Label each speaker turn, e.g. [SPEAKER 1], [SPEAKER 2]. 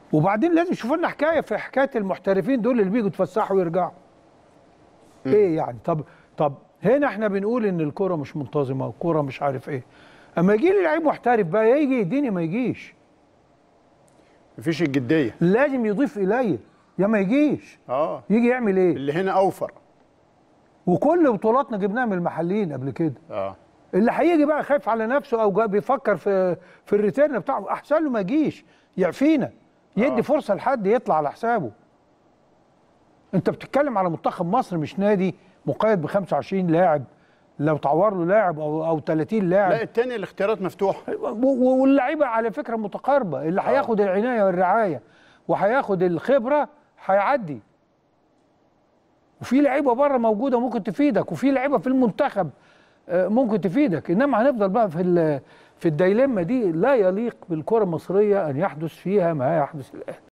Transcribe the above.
[SPEAKER 1] وبعدين لازم يشوفوا لنا حكايه في حكايه المحترفين دول اللي بيجوا يتفسحوا ويرجعوا ايه يعني طب طب هنا احنا بنقول ان الكره مش منتظمه والكره مش عارف ايه اما يجي لي لعيب محترف بقى يا يجي يديني ما يجيش
[SPEAKER 2] مفيش الجديه
[SPEAKER 1] لازم يضيف الي يا ما يجيش
[SPEAKER 2] اه
[SPEAKER 1] يجي يعمل ايه
[SPEAKER 2] اللي هنا اوفر
[SPEAKER 1] وكل بطولاتنا جبناها من المحليين قبل كده
[SPEAKER 2] اه
[SPEAKER 1] اللي هيجي بقى خايف على نفسه او جا- بيفكر في في الريتيرن بتاعه احسن له ما يجيش يعفينا يدي
[SPEAKER 2] آه.
[SPEAKER 1] فرصه لحد يطلع على حسابه انت بتتكلم على منتخب مصر مش نادي مقيد ب 25 لاعب لو تعور له لاعب او او 30
[SPEAKER 2] لا
[SPEAKER 1] لاعب
[SPEAKER 2] التاني الاختيارات مفتوحه
[SPEAKER 1] و- و- واللعيبه على فكره متقاربه اللي هياخد العنايه والرعايه وهياخد الخبره هيعدي وفي لعيبه بره موجوده ممكن تفيدك وفي لعيبه في المنتخب آه، ممكن تفيدك انما هنفضل بقى في ال- في الديلمه دي لا يليق بالكره المصريه ان يحدث فيها ما يحدث الان